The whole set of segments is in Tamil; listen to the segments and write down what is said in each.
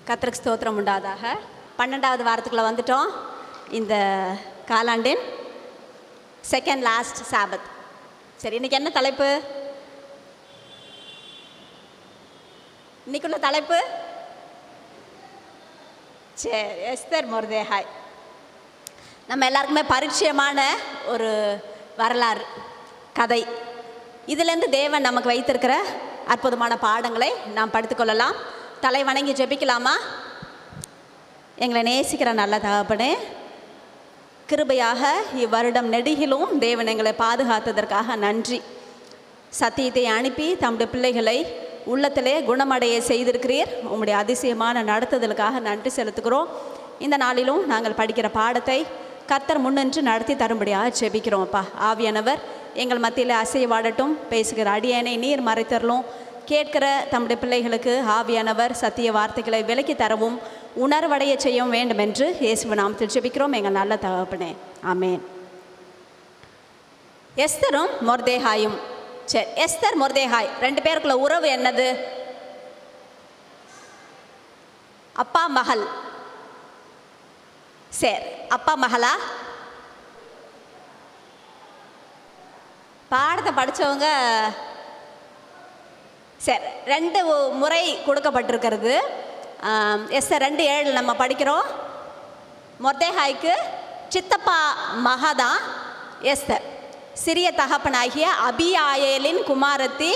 கத்திரக்கு ஸ்தோத்திரம் உண்டாதாக பன்னெண்டாவது வாரத்துக்குள்ளே வந்துட்டோம் இந்த காலாண்டின் செகண்ட் லாஸ்ட் சாபத் சரி இன்னைக்கு என்ன தலைப்பு இன்னைக்குள்ள தலைப்பு சரி எஸ்தர் மொர்தேஹாய் நம்ம எல்லாருக்குமே பரிச்சயமான ஒரு வரலாறு கதை இதிலேருந்து தேவன் நமக்கு வைத்திருக்கிற அற்புதமான பாடங்களை நாம் படித்துக்கொள்ளலாம் தலை வணங்கி ஜெபிக்கலாமா எங்களை நேசிக்கிற நல்ல தகப்பனே கிருபையாக இவ்வருடம் நெடுகிலும் தேவன் எங்களை பாதுகாத்ததற்காக நன்றி சத்தியத்தை அனுப்பி தம்முடைய பிள்ளைகளை உள்ளத்திலே குணமடைய செய்திருக்கிறீர் உம்முடைய அதிசயமான நடத்துதலுக்காக நன்றி செலுத்துகிறோம் இந்த நாளிலும் நாங்கள் படிக்கிற பாடத்தை கர்த்தர் முன்னின்று நடத்தி தரும்படியாக ஜெபிக்கிறோம் அப்பா ஆவியானவர் எங்கள் மத்தியில் அசைவாடட்டும் பேசுகிற அடியேனை நீர் மறைத்தரலும் கேட்கிற தம்முடைய பிள்ளைகளுக்கு ஆவியானவர் சத்திய வார்த்தைகளை விலக்கி தரவும் உணர்வடைய செய்யவும் வேண்டும் என்று இயேசுவ நாமத்தில் ஜெபிக்கிறோம் எங்கள் நல்ல தகப்பனே ஆமேன் எஸ்தரும் மொர்தேஹாயும் சரி எஸ்தர் மொர்தேஹாய் ரெண்டு பேருக்குள்ள உறவு என்னது அப்பா மகள் சரி அப்பா மகளா பாடத்தை படித்தவங்க சரி ரெண்டு முறை கொடுக்கப்பட்டிருக்கிறது எஸ் ரெண்டு ஏழு நம்ம படிக்கிறோம் மொர்தேஹாய்க்கு சித்தப்பா மகதான் எஸ்தர் சிறிய தகப்பனாகிய அபியாயலின் குமாரத்தி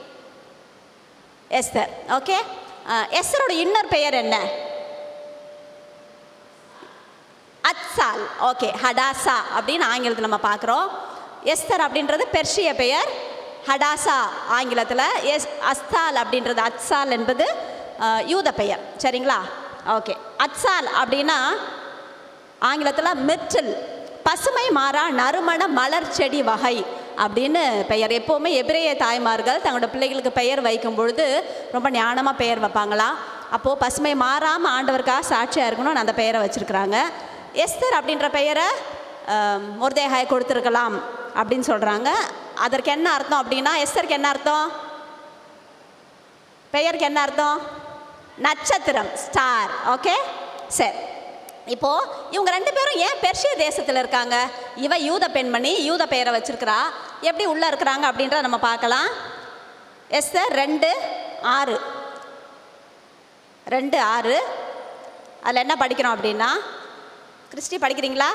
எஸ்தர் ஓகே எஸ்தரோட இன்னொரு பெயர் என்ன அத்சால் ஓகே ஹடாசா அப்படின்னு ஆங்கிலத்தில் நம்ம பார்க்குறோம் எஸ்தர் அப்படின்றது பெர்ஷிய பெயர் ஹடாசா ஆங்கிலத்தில் எஸ் அஸ்தால் அப்படின்றது அத்சால் என்பது யூத பெயர் சரிங்களா ஓகே அத்சால் அப்படின்னா ஆங்கிலத்தில் மிற்றில் பசுமை மாறா நறுமண மலர் செடி வகை அப்படின்னு பெயர் எப்போவுமே எபிரேய தாய்மார்கள் தங்களோட பிள்ளைகளுக்கு பெயர் வைக்கும் பொழுது ரொம்ப ஞானமாக பெயர் வைப்பாங்களா அப்போது பசுமை மாறாமல் ஆண்டவருக்காக சாட்சியாக இருக்கணும்னு அந்த பெயரை வச்சுருக்குறாங்க எஸ்தர் அப்படின்ற பெயரை முருதேகாய் கொடுத்துருக்கலாம் அப்படின்னு சொல்கிறாங்க அதற்கு என்ன அர்த்தம் அப்படின்னா எஸ்தருக்கு என்ன அர்த்தம் பெயருக்கு என்ன அர்த்தம் நட்சத்திரம் ஸ்டார் ஓகே சரி இப்போது இவங்க ரெண்டு பேரும் ஏன் பெர்ஷிய தேசத்தில் இருக்காங்க இவ யூத பெண்மணி யூத பெயரை வச்சிருக்கிறா எப்படி உள்ளே இருக்கிறாங்க அப்படின்றத நம்ம பார்க்கலாம் எஸ்தர் ரெண்டு ஆறு ரெண்டு ஆறு அதில் என்ன படிக்கிறோம் அப்படின்னா கிறிஸ்டி படிக்கிறீங்களா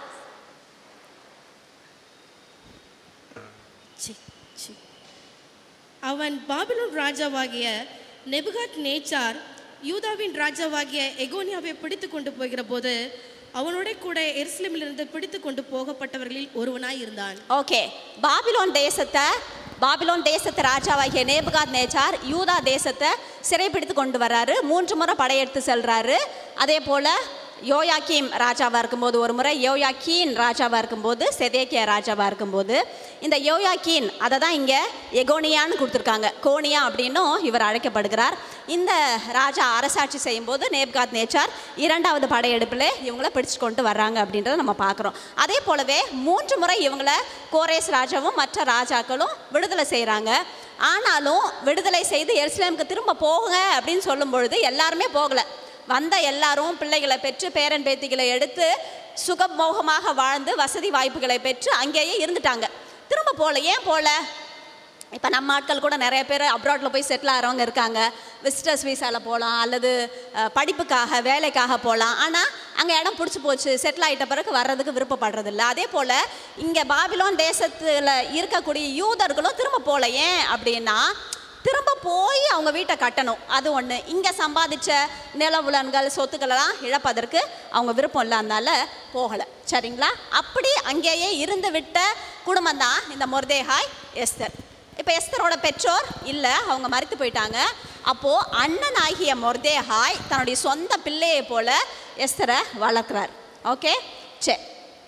அவன் பாபிலோன் ராஜாவாகிய நெபுகாத் நேச்சார் யூதாவின் ராஜாவாகிய எகோனியாவை பிடித்து கொண்டு போகிற போது அவனோட கூட எருசலேமிலிருந்து பிடித்து கொண்டு போகப்பட்டவர்களில் ஒருவனாய் இருந்தான் ஓகே பாபிலோன் தேசத்தை பாபிலோன் தேசத்து ராஜாவாகிய நேபுகாத் நேச்சார் யூதா தேசத்தை சிறைப்பிடித்து கொண்டு வர்றாரு மூன்று முறை படையெடுத்து செல்றாரு அதே போல் யோயாக்கீம் ராஜாவாக இருக்கும்போது ஒரு முறை யோயாக்கீன் ராஜாவாக இருக்கும்போது செதேக்கியா ராஜாவாக இருக்கும்போது இந்த யோயாக்கீன் அதை தான் இங்கே எகோனியான்னு கொடுத்துருக்காங்க கோனியா அப்படின்னும் இவர் அழைக்கப்படுகிறார் இந்த ராஜா அரசாட்சி செய்யும்போது நேப்காத் நேச்சார் இரண்டாவது படையெடுப்பில் இவங்கள பிடிச்சு கொண்டு வர்றாங்க அப்படின்றத நம்ம பார்க்குறோம் அதே போலவே மூன்று முறை இவங்கள கோரேஸ் ராஜாவும் மற்ற ராஜாக்களும் விடுதலை செய்கிறாங்க ஆனாலும் விடுதலை செய்து எருசலேமுக்கு திரும்ப போகுங்க அப்படின்னு சொல்லும் பொழுது எல்லாருமே போகலை வந்த எல்லாரும் பிள்ளைகளை பெற்று பேரன் பேத்திகளை எடுத்து சுகமோகமாக வாழ்ந்து வசதி வாய்ப்புகளை பெற்று அங்கேயே இருந்துட்டாங்க திரும்ப போகல ஏன் போகல இப்போ நம்ம ஆட்கள் கூட நிறைய பேர் அப்ராட்டில் போய் செட்டில் ஆகிறவங்க இருக்காங்க விசிட்டர்ஸ் வீசாவில் போகலாம் அல்லது படிப்புக்காக வேலைக்காக போகலாம் ஆனால் அங்கே இடம் பிடிச்சி போச்சு செட்டில் ஆகிட்ட பிறகு வர்றதுக்கு விருப்பப்படுறதில்ல அதே போல் இங்கே பாபிலோன் தேசத்தில் இருக்கக்கூடிய யூதர்களும் திரும்ப போகல ஏன் அப்படின்னா திரும்ப போய் அவங்க வீட்டை கட்டணும் அது ஒன்று இங்கே சம்பாதிச்ச நிலவுலன்கள் சொத்துக்களெல்லாம் இழப்பதற்கு அவங்க விருப்பம் இல்லாதனால போகலை சரிங்களா அப்படி அங்கேயே இருந்து விட்ட குடும்பம் தான் இந்த மொர்தேஹாய் எஸ்தர் இப்போ எஸ்தரோட பெற்றோர் இல்லை அவங்க மறித்து போயிட்டாங்க அப்போது அண்ணன் ஆகிய மொர்தேஹாய் தன்னுடைய சொந்த பிள்ளையை போல எஸ்தரை வளர்க்குறார் ஓகே சரி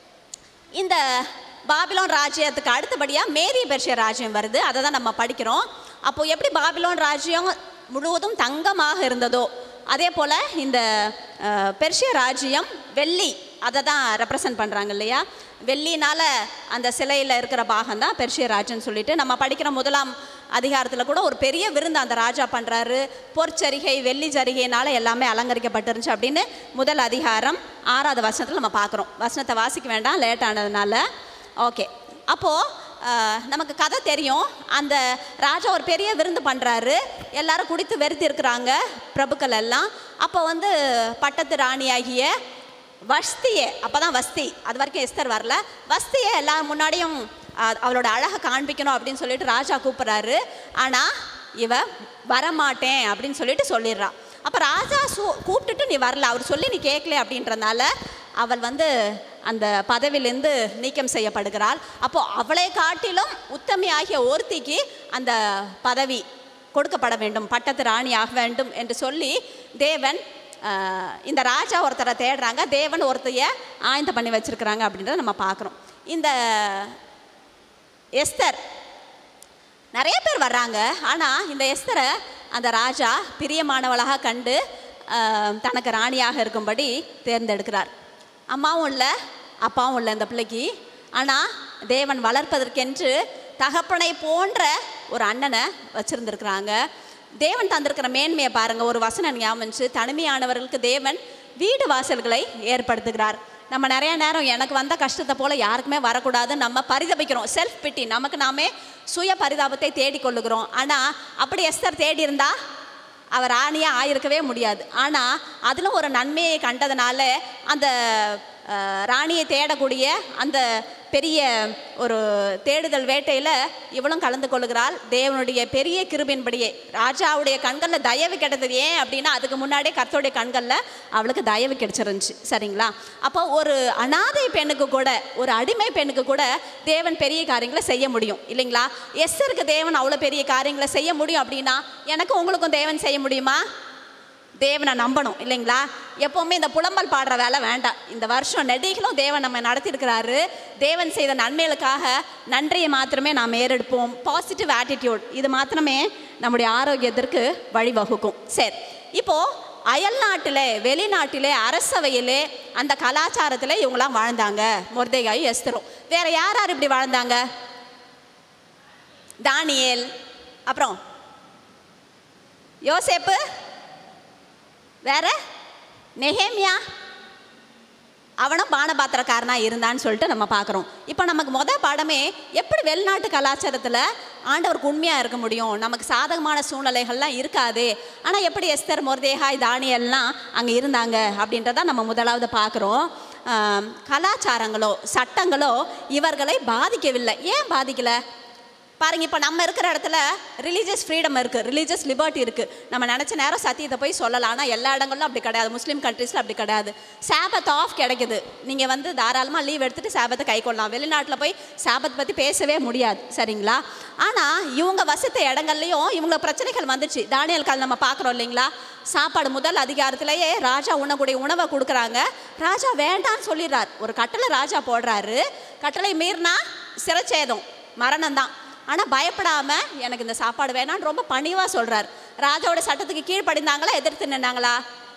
இந்த பாபிலோன் ராஜ்யத்துக்கு அடுத்தபடியாக மேரி பெர்ஷிய ராஜ்யம் வருது அதை தான் நம்ம படிக்கிறோம் அப்போது எப்படி பாபிலோன் ராஜ்யம் முழுவதும் தங்கமாக இருந்ததோ அதே போல் இந்த பெர்ஷிய ராஜ்யம் வெள்ளி அதை தான் ரெப்ரசன்ட் பண்ணுறாங்க இல்லையா வெள்ளினால் அந்த சிலையில் இருக்கிற பாகம் தான் பெர்ஷிய ராஜ்யம்னு சொல்லிட்டு நம்ம படிக்கிற முதலாம் அதிகாரத்தில் கூட ஒரு பெரிய விருந்து அந்த ராஜா பண்ணுறாரு பொற்சரிகை வெள்ளி ஜரிகைனால எல்லாமே அலங்கரிக்கப்பட்டிருந்துச்சு அப்படின்னு முதல் அதிகாரம் ஆறாவது வசனத்தில் நம்ம பார்க்குறோம் வசனத்தை வாசிக்க வேண்டாம் லேட் ஆனதுனால ஓகே அப்போது நமக்கு கதை தெரியும் அந்த ராஜா ஒரு பெரிய விருந்து பண்ணுறாரு எல்லாரும் குடித்து வெறுத்து இருக்கிறாங்க பிரபுக்கள் எல்லாம் அப்போ வந்து பட்டத்து ராணியாகிய வஸ்தியே அப்போ தான் வஸ்தி அது வரைக்கும் எஸ்தர் வரல வஸ்தியை எல்லாரும் முன்னாடியும் அஹ், அவளோட அழகை காண்பிக்கணும் அப்படின்னு சொல்லிட்டு ராஜா கூப்பிட்றாரு ஆனால் இவ வரமாட்டேன் அப்படின்னு சொல்லிட்டு சொல்லிடுறா அப்போ ராஜா சூ கூப்பிட்டுட்டு நீ வரல அவர் சொல்லி நீ கேட்கல அப்படின்றனால அவள் வந்து அந்த பதவியிலேருந்து நீக்கம் செய்யப்படுகிறாள் அப்போ அவளை காட்டிலும் உத்தமையாகிய ஒருத்திக்கு அந்த பதவி கொடுக்கப்பட வேண்டும் பட்டத்து ராணி ஆக வேண்டும் என்று சொல்லி தேவன் ஆஹ், இந்த ராஜா ஒருத்தரை தேடுறாங்க தேவன் ஒருத்தைய ஆயந்த பண்ணி வச்சிருக்கிறாங்க அப்படின்றத நம்ம பார்க்குறோம் இந்த எஸ்தர் நிறைய பேர் வர்றாங்க ஆனால் இந்த எஸ்தரை அந்த ராஜா பிரியமானவளாக கண்டு ஆஹ், தனக்கு ராணியாக இருக்கும்படி தேர்ந்தெடுக்கிறார் அம்மாவும் இல்லை அப்பாவும் இல்லை இந்த பிள்ளைக்கு ஆனால் தேவன் வளர்ப்பதற்கென்று தகப்பனை போன்ற ஒரு அண்ணனை வச்சுருந்துருக்குறாங்க தேவன் தந்திருக்கிற மேன்மையை பாருங்கள் ஒரு வசனம் ஞாபகம் வந்துச்சு. தனிமையானவர்களுக்கு தேவன் வீடு வாசல்களை ஏற்படுத்துகிறார் நம்ம நிறைய நேரம் எனக்கு வந்த கஷ்டத்தை போல யாருக்குமே வரக்கூடாது நம்ம பரிதபிக்கிறோம் செல்ஃப் பிட்டி நமக்கு நாமே சுய பரிதாபத்தை தேடிக்கொள்ளுகிறோம் ஆனால் அப்படி எஸ்தர் தேடி இருந்தா அவர் ராணியாக ஆயிருக்கவே முடியாது ஆனால் அதில் ஒரு நன்மையை கண்டதுனால அந்த அஹ், ராணியை தேடக்கூடிய அந்த பெரிய ஒரு தேடுதல் வேட்டையில் இவளும் கலந்து கொள்கிறாள் தேவனுடைய பெரிய கிருபின்படியே ராஜாவுடைய கண்களில் தயவு கிடைத்தது ஏன் அப்படின்னா அதுக்கு முன்னாடியே கர்த்தருடைய கண்களில் அவளுக்கு தயவு கிடைச்சிருந்துச்சு சரிங்களா அப்போ ஒரு அனாதை பெண்ணுக்கு கூட ஒரு அடிமை பெண்ணுக்கு கூட தேவன் பெரிய காரியங்களை செய்ய முடியும் இல்லைங்களா எஸ்ஸருக்கு தேவன் அவ்வளோ பெரிய காரியங்களை செய்ய முடியும் அப்படின்னா எனக்கும் உங்களுக்கும் தேவன் செய்ய முடியுமா தேவனை நம்பணும் இல்லைங்களா எப்போவுமே இந்த புலம்பல் பாடுற வேலை வேண்டாம் இந்த வருஷம் நெடிகளும் தேவன் நம்ம நடத்தியிருக்கிறாரு தேவன் செய்த நன்மைகளுக்காக நன்றியை மாத்திரமே நாம் ஏறெடுப்போம் பாசிட்டிவ் ஆட்டிடியூட் இது மாத்திரமே நம்முடைய ஆரோக்கியத்திற்கு வழிவகுக்கும் சரி இப்போ அயல் நாட்டிலே வெளிநாட்டிலே அரசவையிலே அந்த கலாச்சாரத்தில் இவங்களாம் வாழ்ந்தாங்க மொர்தேகாயும் எஸ்தரும் வேற யார் யார் இப்படி வாழ்ந்தாங்க தானியேல் அப்புறம் யோசேப்பு வேற நெஹேமியா அவனும் பானபாத்திரக்காரனா இருந்தான்னு சொல்லிட்டு நம்ம பார்க்குறோம் இப்போ நமக்கு முத பாடமே எப்படி வெளிநாட்டு கலாச்சாரத்தில் ஆண்டவருக்கு உண்மையாக இருக்க முடியும் நமக்கு சாதகமான சூழ்நிலைகள்லாம் இருக்காது ஆனால் எப்படி எஸ்தர் மொர்தேகாய் தானியெல்லாம் அங்கே இருந்தாங்க அப்படின்றத நம்ம முதலாவது பார்க்குறோம் ஆம், கலாச்சாரங்களோ சட்டங்களோ இவர்களை பாதிக்கவில்லை ஏன் பாதிக்கலை பாருங்க இப்போ நம்ம இருக்கிற இடத்துல ரிலீஜியஸ் ஃப்ரீடம் இருக்குது ரிலீஜியஸ் லிபர்ட்டி இருக்குது நம்ம நினச்ச நேரம் சத்தியத்தை போய் சொல்லலாம் ஆனால் எல்லா இடங்களிலும் அப்படி கிடையாது முஸ்லீம் கண்ட்ரீஸில் அப்படி கிடையாது சாபத் ஆஃப் கிடைக்குது நீங்கள் வந்து தாராளமாக லீவ் எடுத்துகிட்டு சாபத்தை கை கொள்ளலாம் வெளிநாட்டில் போய் சாபத் பற்றி பேசவே முடியாது சரிங்களா ஆனால் இவங்க வசித்த இடங்கள்லையும் இவங்க பிரச்சனைகள் வந்துச்சு தானியல் கால் நம்ம பார்க்குறோம் இல்லைங்களா சாப்பாடு முதல் அதிகாரத்திலேயே ராஜா உண்ணக்கூடிய உணவை கொடுக்குறாங்க ராஜா வேண்டான்னு சொல்லிடுறார் ஒரு கட்டளை ராஜா போடுறாரு கட்டளை மீறினா சிரச்சேதம் மரணம் தான் ஆனால் பயப்படாம எனக்கு இந்த சாப்பாடு வேணாம்னு ரொம்ப பணிவாக சொல்றார் ராஜாவோட சட்டத்துக்கு கீழ்ப்படிந்தாங்களா எதிர்த்து நின்னாங்களா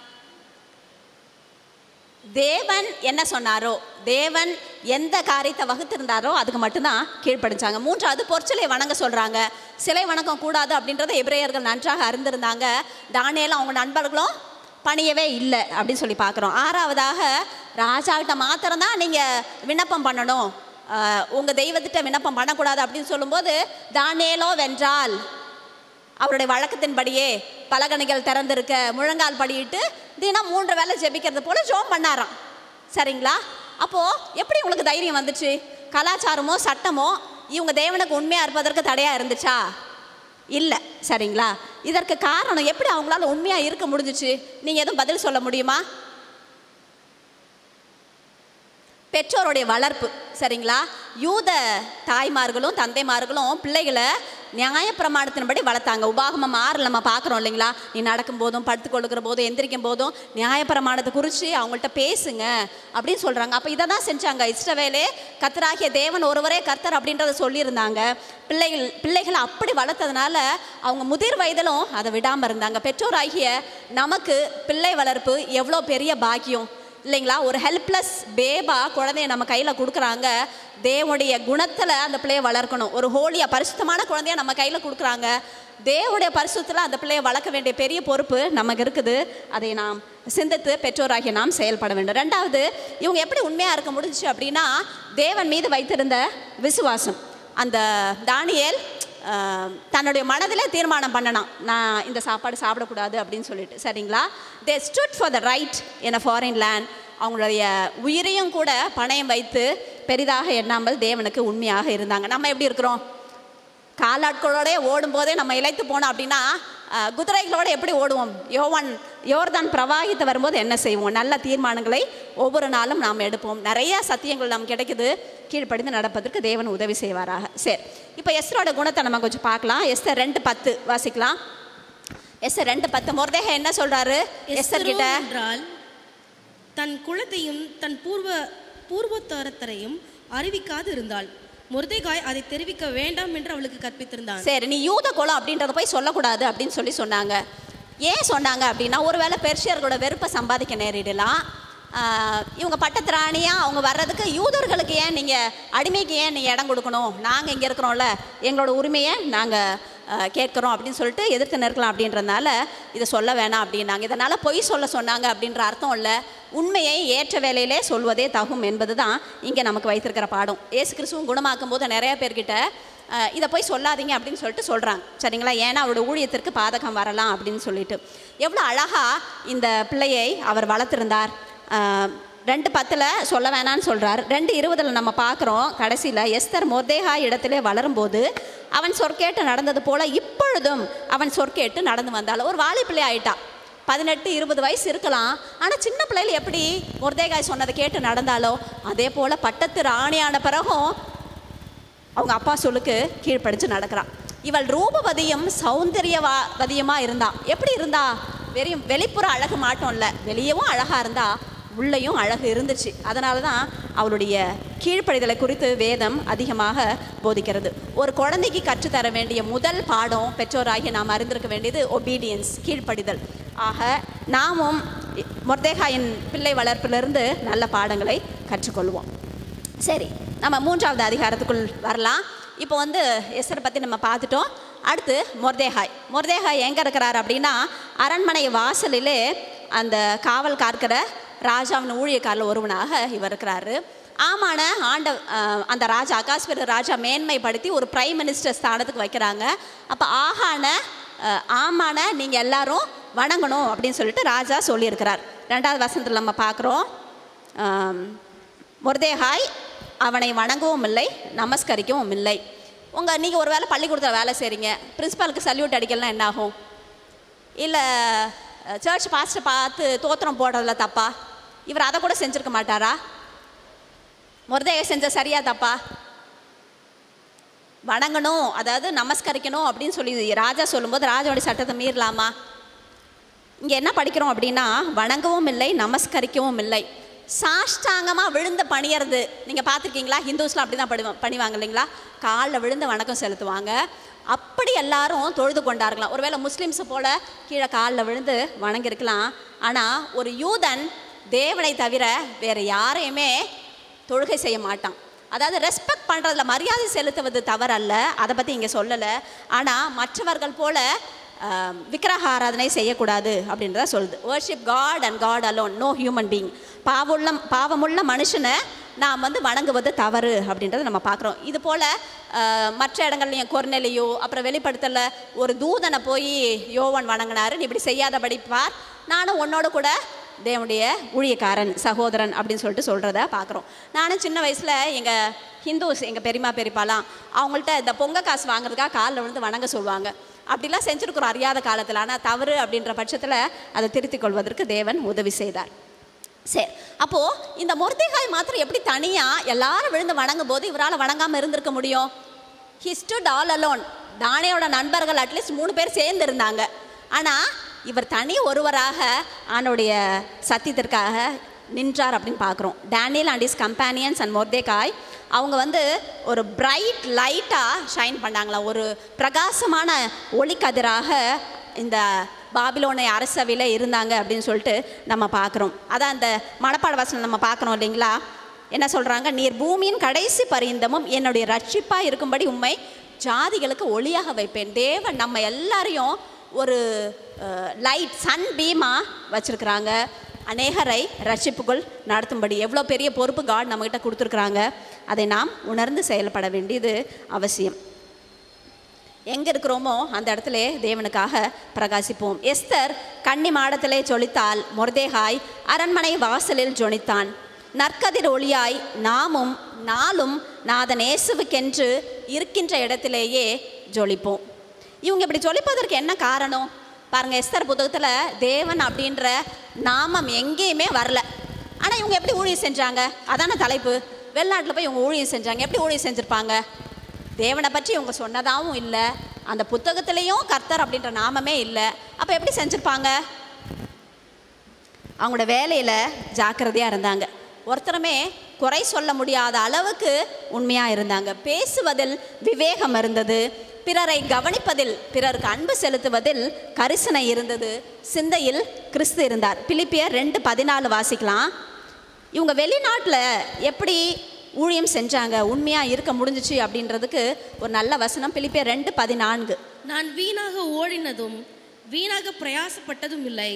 தேவன் என்ன சொன்னாரோ தேவன் எந்த காரியத்தை வகுத்திருந்தாரோ அதுக்கு மட்டும்தான் கீழ்ப்படிஞ்சாங்க மூன்றாவது பொற்சிலை வணங்க சொல்றாங்க சிலை வணக்கம் கூடாது அப்படின்றத எபிரேயர்கள் நன்றாக அறிந்திருந்தாங்க தானியேலும் அவங்க நண்பர்களும் பணியவே இல்லை அப்படின்னு சொல்லி பார்க்குறோம் ஆறாவதாக ராஜாக்கிட்ட மாத்திரம்தான் நீங்கள் விண்ணப்பம் பண்ணணும் ஆஹ் உங்க தெய்வத்திட்ட விண்ணப்பம் பண்ணக்கூடாது அப்படின்னு சொல்லும்போது தானியேலோ வென்றால் அவருடைய வழக்கத்தின்படியே பலகணிகள் திறந்திருக்க முழங்கால் படியிட்டு தினம் மூன்று வேளை ஜெபிக்கிறது போல ஜோம் பண்ணாராம் சரிங்களா அப்போ எப்படி உங்களுக்கு தைரியம் வந்துச்சு கலாச்சாரமோ சட்டமோ இவங்க தேவனுக்கு உண்மையா இருப்பதற்கு தடையா இருந்துச்சா இல்லை சரிங்களா இதற்கு காரணம் எப்படி அவங்களால உண்மையா இருக்க முடிஞ்சுச்சு நீங்க எதுவும் பதில் சொல்ல முடியுமா பெற்றோருடைய வளர்ப்பு சரிங்களா யூத தாய்மார்களும் தந்தைமார்களும் பிள்ளைகளை நியாயப்பிரமாணத்தின்படி வளர்த்தாங்க உபாகமம் ஆறில் நம்ம பார்க்குறோம் இல்லைங்களா நீ நடக்கும் போதும் படுத்து கொள்ளுகிற போதும் எந்திரிக்கும் போதும் நியாயப்பிரமாணத்தை குறித்து அவங்கள்ட்ட பேசுங்க அப்படின்னு சொல்கிறாங்க அப்போ இதை தான் செஞ்சாங்க இஷ்டவேலே கத்தராகிய தேவன் ஒருவரே கர்த்தர் அப்படின்றத சொல்லியிருந்தாங்க பிள்ளைகள் பிள்ளைகளை அப்படி வளர்த்ததுனால அவங்க முதிர் வயதிலும் அதை விடாமல் இருந்தாங்க பெற்றோராகிய நமக்கு பிள்ளை வளர்ப்பு எவ்வளோ பெரிய பாக்கியம் இல்லைங்களா ஒரு ஹெல்ப்லெஸ் பேபா குழந்தைய நம்ம கையில் கொடுக்குறாங்க தேவனுடைய குணத்தில் அந்த பிள்ளைய வளர்க்கணும் ஒரு ஹோலியா பரிசுத்தமான குழந்தைய நம்ம கையில் கொடுக்குறாங்க தேவனுடைய பரிசுத்தில் அந்த பிள்ளையை வளர்க்க வேண்டிய பெரிய பொறுப்பு நமக்கு இருக்குது அதை நாம் சிந்தித்து பெற்றோராகிய நாம் செயல்பட வேண்டும் ரெண்டாவது இவங்க எப்படி உண்மையாக இருக்க முடிஞ்சுச்சு அப்படின்னா தேவன் மீது வைத்திருந்த விசுவாசம் அந்த தானியேல் ஆஹ், தன்னுடைய மனதில் தீர்மானம் பண்ணனான் நான் இந்த சாப்பாடு சாப்பிடக்கூடாது அப்படின்னு சொல்லிட்டு சரிங்களா they stood for the right in a foreign land அவங்களுடைய உயிரையும் கூட பணயம் வைத்து பெரிதாக எண்ணாமல் தேவனுக்கு உண்மையாக இருந்தாங்க நம்ம எப்படி இருக்கிறோம் காலாட்களோட ஓடும்போதே நம்ம இழைத்து போனோம் அப்படின்னா அஹ், குதிரைகளோட எப்படி ஓடுவோம் யோவான் யோர்தான் பிரவாகித்து வரும்போது என்ன செய்வோம் நல்ல தீர்மானங்களை ஒவ்வொரு நாளும் நாம் எடுப்போம் நிறைய சத்தியங்கள் நமக்கு கிடைக்குது கீழ்ப்படிந்து நடப்பதற்கு தேவன் உதவி செய்வாராக சரி இப்போ எஸ்ரோட குணத்தை நம்ம கொஞ்சம் பார்க்கலாம் எஸ்தர் ரெண்டு பத்து வாசிக்கலாம் எஸ்தர் ரெண்டு பத்து மொர்தேக என்ன சொல்றாரு எஸ்தர் எஸ்தரோ கிட்ட என்றால் தன் குலத்தையும் தன் பூர்வ பூர்வத்தரத்தரையும் அறிவிக்காது இருந்தாள் முருதைகாய் அதை தெரிவிக்க வேண்டாம் என்று அவளுக்கு கற்பித்திருந்தான் சரி நீ யூத குலம் அப்படின்றத போய் சொல்லக்கூடாது அப்படின்னு சொல்லி சொன்னாங்க ஏன் சொன்னாங்க அப்படின்னா ஒருவேளை பெர்ஷியர்களோட வெறுப்பை சம்பாதிக்க நேரிடலாம் ஆஹ், இவங்க பட்டத்து ராணியாக அவங்க வர்றதுக்கு யூதர்களுக்கு ஏன் நீங்கள் அடிமைக்கு ஏன் நீங்கள் இடம் கொடுக்கணும் நாங்கள் இங்கே இருக்கிறோம்ல எங்களோட உரிமையை நாங்கள் கேட்குறோம் அப்படின்னு சொல்லிட்டு எதிர்த்து நிற்கலாம் அப்படின்றதுனால இதை சொல்ல வேணாம் அப்படின்னாங்க இதனால் பொய் சொல்ல சொன்னாங்க அப்படின்ற அர்த்தம் இல்லை உண்மையை ஏற்ற வேலையிலே சொல்வதே தகும் என்பது தான் இங்கே நமக்கு வைத்திருக்கிற பாடம் ஏசு கிறிஸ்துவும் குணமாக்கும் போது நிறைய பேர்கிட்ட அஹ், இதை போய் சொல்லாதீங்க அப்படின்னு சொல்லிட்டு சொல்கிறாங்க சரிங்களா ஏன்னா அவரோட ஊழியத்திற்கு பாதகம் வரலாம் அப்படின்னு சொல்லிட்டு எவ்வளோ அழகாக இந்த பிள்ளையை அவர் வளர்த்திருந்தார் அஹ், ரெண்டு பத்தில் சொல்ல வேணான்னு சொல்கிறார் ரெண்டு இருபதில் நம்ம பார்க்குறோம் கடைசியில் எஸ்தர் மொர்தேகா இடத்திலே வளரும்போது அவன் சொற்கேட்டு நடந்தது போல இப்பொழுதும் அவன் சொற்கேட்டு நடந்து வந்தாள் ஒரு வாலி பிள்ளை ஆயிட்டா பதினெட்டு இருபது வயசு இருக்கலாம் ஆனால் சின்ன பிள்ளைகள் எப்படி முருதேகாய் சொன்னதை கேட்டு நடந்தாலோ அதே போல் பட்டத்து ராணியான பிறகும் அவங்க அப்பா சொல்லுக்கு கீழ்ப்படிஞ்சு நடக்கிறான் இவள் ரூபவதியும் சௌந்தரியவதியமாக இருந்தா எப்படி இருந்தா வெறும் வெளிப்புற அழகு மாட்டோம் இல்லை வெளியவும் அழகாக இருந்தா உள்ளேயும் அழகு இருந்துச்சு அதனால தான் அவளுடைய கீழ்ப்படிதலை குறித்து வேதம் அதிகமாக போதிக்கிறது ஒரு குழந்தைக்கு கற்றுத்தர வேண்டிய முதல் பாடம் பெற்றோராகி நாம் அறிந்திருக்க வேண்டியது ஒபீடியன்ஸ் கீழ்ப்படிதல் ஆக நாமும் மொர்தேகாயின் பிள்ளை வளர்ப்பிலிருந்து நல்ல பாடங்களை கற்றுக்கொள்வோம் சரி நம்ம மூன்றாவது அதிகாரத்துக்குள் வரலாம் இப்போ வந்து எஸ்ஸரை பற்றி நம்ம பார்த்துட்டோம் அடுத்து மொர்தேகாய் மொர்தேகாய் எங்கே இருக்கிறார் அப்படின்னா அரண்மனை வாசலிலே அந்த காவல் காக்கிற ராஜாவின் ஊழியக்காரில் ஒருவனாக இவர் இருக்கிறாரு ஆமான ஆண்ட அஹ், அந்த ராஜா அகாஸ்வர ராஜா மேன்மைப்படுத்தி ஒரு பிரைம் மினிஸ்டர் ஸ்தானத்துக்கு வைக்கிறாங்க அப்போ ஆகான அஹ், ஆமான நீங்கள் எல்லாரும் வணங்கணும் அப்படின்னு சொல்லிட்டு ராஜா சொல்லியிருக்கிறார் ரெண்டாவது வசனத்தில் நம்ம பார்க்குறோம் முருதேகாய் அவனை வணங்கவும் இல்லை நமஸ்கரிக்கவும் இல்லை உங்கள் நீங்கள் ஒரு வேளை பள்ளிக்கூடத்தில் வேலை செய்கிறீங்க பிரின்சிபாலுக்கு சல்யூட் அடிக்கலாம் என்ன ஆகும் இல்லை சர்ச் பாஸ்டர் பார்த்து தோத்திரம் போடுறதுல தப்பா இவர் அதை கூட செஞ்சுருக்க மாட்டாரா முருதேக செஞ்ச சரியா தப்பா வணங்கணும் அதாவது நமஸ்கரிக்கணும் அப்படின்னு சொல்லி ராஜா சொல்லும்போது ராஜாவுடைய சட்டத்தை மீறலாமா இங்கே என்ன படிக்கிறோம் அப்படின்னா வணங்கவும் இல்லை நமஸ்கரிக்கவும் இல்லை சாஷ்டாங்கமாக விழுந்து பணியறது நீங்கள் பார்த்துருக்கீங்களா ஹிந்துஸ்லாம் அப்படி தான் படுவா பணிவாங்க இல்லைங்களா காலில் விழுந்து வணக்கம் செலுத்துவாங்க அப்படி எல்லாரும் தொழுது கொண்டார்களாம் ஒருவேளை முஸ்லீம்ஸை போல கீழே காலில் விழுந்து வணங்கியிருக்கலாம் ஆனால் ஒரு யூதன் தேவனை தவிர வேறு யாரையுமே தொழுகை செய்ய மாட்டான் அதாவது ரெஸ்பெக்ட் பண்ணுறதுல மரியாதை செலுத்துவது தவறல்ல அதை பற்றி இங்கே சொல்லலை ஆனால் மற்றவர்கள் போல ஆஹ், விக்கிரக ஆராதனை செய்யக்கூடாது அப்படின்றத சொல்லுது worship God and God alone no human being பாவமுள்ள பாவமுள்ள மனுஷனை நாம் வந்து வணங்குவது தவறு அப்படின்றத நம்ம பார்க்குறோம் இது போல் மற்ற இடங்கள்லையும் கொர்நெலியோ அப்புறம் வெளிப்படுத்தல ஒரு தூதனை போய் யோவன் வணங்கினாரு நீ இப்படி செய்யாதபடி பார் நானும் உன்னோட கூட தேவனுடைய ஊழியக்காரன் சகோதரன் அப்படின்னு சொல்லிட்டு சொல்கிறத பார்க்குறோம் நானும் சின்ன வயசில் எங்கள் ஹிந்துஸ் எங்கள் பெரியம்மா பெரியப்பாலாம் அவங்கள்ட்ட இந்த பொங்க காசு வாங்குறதுக்காக காலில் விழுந்து வணங்க சொல்லுவாங்க அப்படிலாம் செஞ்சுருக்குறோம் அறியாத காலத்தில் ஆனால் தவறு அப்படின்ற பட்சத்தில் அதை திருத்திக் கொள்வதற்கு தேவன் உதவி செய்தார் சரி அப்போது இந்த முருத்திகாய் மாத்திரம் எப்படி தனியாக எல்லாரும் விழுந்து வணங்கும் போது இவரால் வணங்காமல் இருந்திருக்க முடியும் ஹி ஸ்டுட் ஆல் அலோன் தானியோட நண்பர்கள் அட்லீஸ்ட் மூணு பேர் சேர்ந்து இருந்தாங்க ஆனால் இவர் தனி ஒருவராக ஆணுடைய சத்தியத்திற்காக நின்றார் அப்படின்னு பார்க்குறோம் Daniel and his companions and Mordecai அவங்க வந்து ஒரு பிரைட் லைட்டாக ஷைன் பண்ணாங்களா ஒரு பிரகாசமான ஒளிக்கதிராக இந்த பாபிலோனை அரசவையில் இருந்தாங்க அப்படின்னு சொல்லிட்டு நம்ம பார்க்குறோம் அதான் அந்த மனப்பாட வசனம் நம்ம பார்க்குறோம் இல்லைங்களா என்ன சொல்கிறாங்க நீர் பூமியின் கடைசி பரிந்தமும் என்னுடைய ரட்சிப்பாக இருக்கும்படி உண்மை ஜாதிகளுக்கு ஒளியாக வைப்பேன் தேவன் நம்ம எல்லாரையும் ஒரு லைட் சன் பீமாக வச்சுருக்குறாங்க அநேகரை ரட்சிப்புக்குள் நடத்தும்படி எவ்வளோ பெரிய பொறுப்பு காட் நம்மகிட்ட கொடுத்துருக்குறாங்க அதை நாம் உணர்ந்து செயல்பட வேண்டியது அவசியம் எங்கே இருக்கிறோமோ அந்த இடத்துல தேவனுக்காக பிரகாசிப்போம் எஸ்தர் கன்னி மாடத்திலே ஜொலித்தால் மொர்தேகாய் அரண்மனை வாசலில் ஜொனித்தான் நற்கதிர் ஒளியாய் நாமும் நாளும் நாதன் இயேசுவுக்கென்று இருக்கின்ற இடத்திலேயே ஜொலிப்போம் இவங்க இப்படி ஜொலிப்பதற்கு என்ன காரணம் பாருங்க எஸ்தர் புத்தகத்தில் தேவன் அப்படின்ற நாமம் எங்கேயுமே வரல ஆனால் இவங்க எப்படி ஊழியம் செஞ்சாங்க அதான தலைப்பு வெளிநாட்டில் போய் இவங்க ஊழியம் செஞ்சாங்க எப்படி ஊழியம் செஞ்சுருப்பாங்க தேவனை பற்றி இவங்க சொன்னதாகவும் இல்லை அந்த புத்தகத்திலையும் கர்த்தர் அப்படின்ற நாமமே இல்லை அப்போ எப்படி செஞ்சுருப்பாங்க அவங்களோட வேலையில் ஜாக்கிரதையாக இருந்தாங்க ஒருத்தருமே குறை சொல்ல முடியாத அளவுக்கு உண்மையாக இருந்தாங்க பேசுவதில் விவேகம் இருந்தது பிறரை கவனிப்பதில் பிறருக்கு அன்பு செலுத்துவதில் கரிசனை இருந்தது சிந்தையில் கிறிஸ்து இருந்தார் பிலிப்பியர் ரெண்டு பதினாலு வாசிக்கலாம் இவங்க வெளிநாட்டில் எப்படி ஊழியம் செஞ்சாங்க உண்மையாக இருக்க முடிஞ்சிச்சு அப்படின்றதுக்கு ஒரு நல்ல வசனம் பிலிப்பியர் ரெண்டு பதினான்கு நான் வீணாக ஓடினதும் வீணாக பிரயாசப்பட்டதும் இல்லை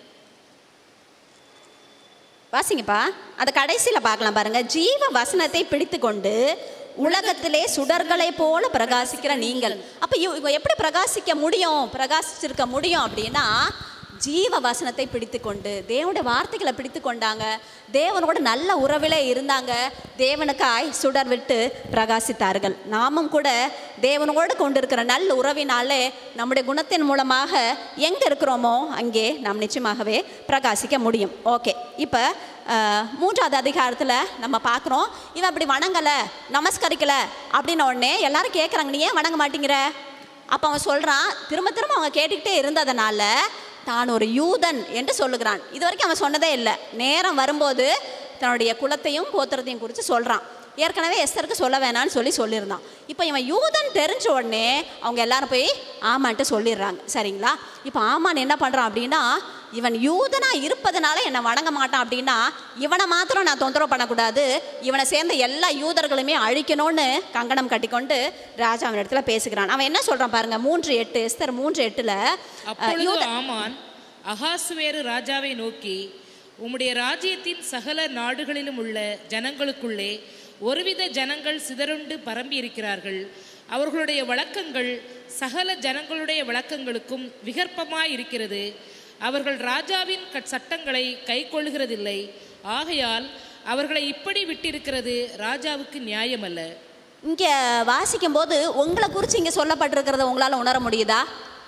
வாசிங்கப்பா அதை கடைசியில் பார்க்கலாம் பாருங்க ஜீவ வசனத்தை பிடித்து கொண்டு உலகத்திலே சுடர்களை போல பிரகாசிக்கிற நீங்கள் அப்போ இவங்க எப்படி பிரகாசிக்க முடியும் பிரகாசிச்சிருக்க முடியும் அப்படின்னா ஜீவ வசனத்தை பிடித்து கொண்டு தேவனுடைய வார்த்தைகளை பிடித்து கொண்டாங்க தேவனோட நல்ல உறவிலே இருந்தாங்க தேவனுக்காய் சுடர் விட்டு பிரகாசித்தார்கள் நாமும் கூட தேவனோடு கொண்டிருக்கிற நல்ல உறவினாலே நம்முடைய குணத்தின் மூலமாக எங்கே இருக்கிறோமோ அங்கே நாம் நிச்சயமாகவே பிரகாசிக்க முடியும் ஓகே இப்போ மூன்றாவது அதிகாரத்தில் நம்ம பார்க்குறோம் இவன் அப்படி வணங்கலை நமஸ்கரிக்கலை அப்படின்ன உடனே எல்லாரும் கேட்குறாங்க நீ ஏன் வணங்க மாட்டேங்கிற அப்போ அவன் சொல்கிறான் திரும்ப திரும்ப அவங்க கேட்டுக்கிட்டே இருந்ததுனால தான் ஒரு யூதன் என்று சொல்லுகிறான் இது வரைக்கும் அவன் சொன்னதே இல்லை நேரம் வரும்போது தன்னுடைய குலத்தையும் கோத்திரத்தையும் குறித்து சொல்கிறான் ஏற்கனவே எஸ்தருக்கு சொல்ல வேணாம்னு சொல்லி சொல்லியிருந்தான் இப்போ இவன் யூதன் தெரிஞ்ச உடனே அவங்க எல்லாரும் போய் ஆமான்ட்டு சொல்லிடுறாங்க சரிங்களா இப்போ ஆமான் என்ன பண்ணுறான் அப்படின்னா இவன் யூதனா இருப்பதனால என்னை வணங்க மாட்டான் அப்படின்னா இவனை மாத்திரம் நான் தொந்தரவு பண்ணக்கூடாது இவனை சேர்ந்த எல்லா யூதர்களுமே அழிக்கணும்னு கங்கணம் கட்டிக்கொண்டு ராஜாவின் இடத்துல பேசுகிறான் அவன் என்ன சொல்றான் பாருங்க மூன்று எட்டு எஸ்தர் மூன்று எட்டுல அஹ், அப்பொழுது யூத ஆமான் அகாசுவேறு ராஜாவை நோக்கி உம்முடைய ராஜ்யத்தின் சகல நாடுகளிலும் உள்ள ஜனங்களுக்குள்ளே ஒருவித ஜனங்கள் சிதறுண்டு பரம்பி இருக்கிறார்கள் அவர்களுடைய வழக்கங்கள் சகல ஜனங்களுடைய வழக்கங்களுக்கும் விகற்பமாய் இருக்கிறது அவர்கள் ராஜாவின் கட்- சட்டங்களை கைக்கொள்கிறதில்லை ஆகையால் அவர்களை இப்படி விட்டிருக்கிறது ராஜாவுக்கு நியாயமல்ல இங்கே வாசிக்கும்போது உங்களை குறித்து இங்கே சொல்லப்பட்டிருக்கிறத உங்களால் உணர முடியுதா